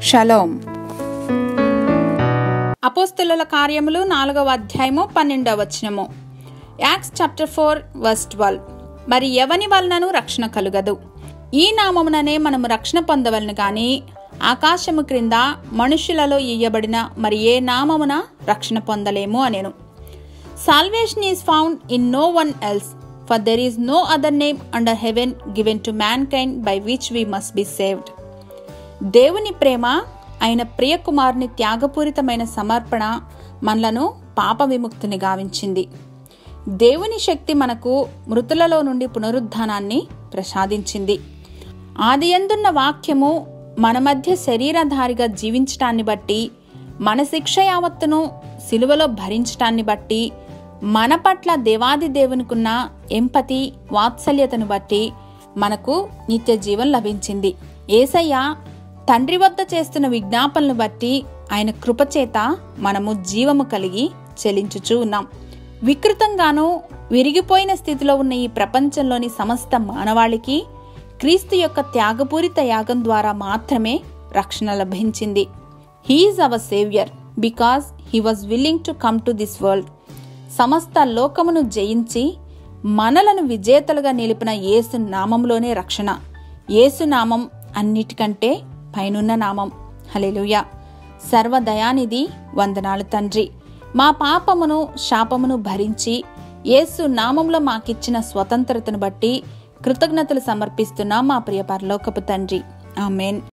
shalom అపోస్తుల కార్యములు నాలుగవ అధ్యాయము పన్నెండవ వచనము Acts chapter four verse twelve మరి ఎవని వలనను రక్షణ కలుగదు ఈ నామముననే మనము రక్షణ పొందవలను గాని ఆకాశము క్రింద మనుషులలో ఇయ్యబడిన మరి ఏ నామమున రక్షణ పొందలేము అనేను salvation is found in no one else for there is no other name under heaven given to mankind by which we must be saved దేవుని ప్రేమ ఆయన ప్రియకుమారుని త్యాగపూరితమైన సమర్పణ మనలను పాప విముక్తిని గావించింది దేవుని శక్తి మనకు మృతులలో నుండి పునరుద్ధానాన్ని ప్రసాదించింది ఆది ఎందున్న వాక్యము మన మధ్య శరీరధారిగా జీవించటాన్ని బట్టి మన శిక్ష యావత్తును సిలువలో భరించటాన్ని బట్టి మన పట్ల దేవాది దేవునికున్న ఎంపతి వాత్సల్యతను బట్టి మనకు నిత్య జీవం లభించింది ఏసయ్య తండ్రి వద్ద చేస్తున్న విజ్ఞాపనలు బట్టి ఆయన కృపచేత మనము జీవము కలిగి చెలించుచూ ఉన్నాం వికృతంగానూ విరిగిపోయిన స్థితిలో ఉన్న ఈ ప్రపంచంలోని సమస్త మానవాళికి క్రీస్తు యొక్క త్యాగపూరిత యాగం ద్వారా మాత్రమే రక్షణ లభించింది he is our saviour because he was willing to come to this world సమస్త లోకమును జయించి మనలను విజేతలుగా నిలిపిన యేసు నామంలోనే రక్షణ యేసు నామం అన్నిటికంటే పైనున్న నామం హలెలుయ సర్వదయానిధి వందనాలు తండ్రి మా పాపమును శాపమును భరించి యేసు నామంలో మాకిచ్చిన స్వతంత్రతను బట్టి కృతజ్ఞతలు సమర్పిస్తున్నా మా ప్రియ పరలోకపు తండ్రి ఆమెన్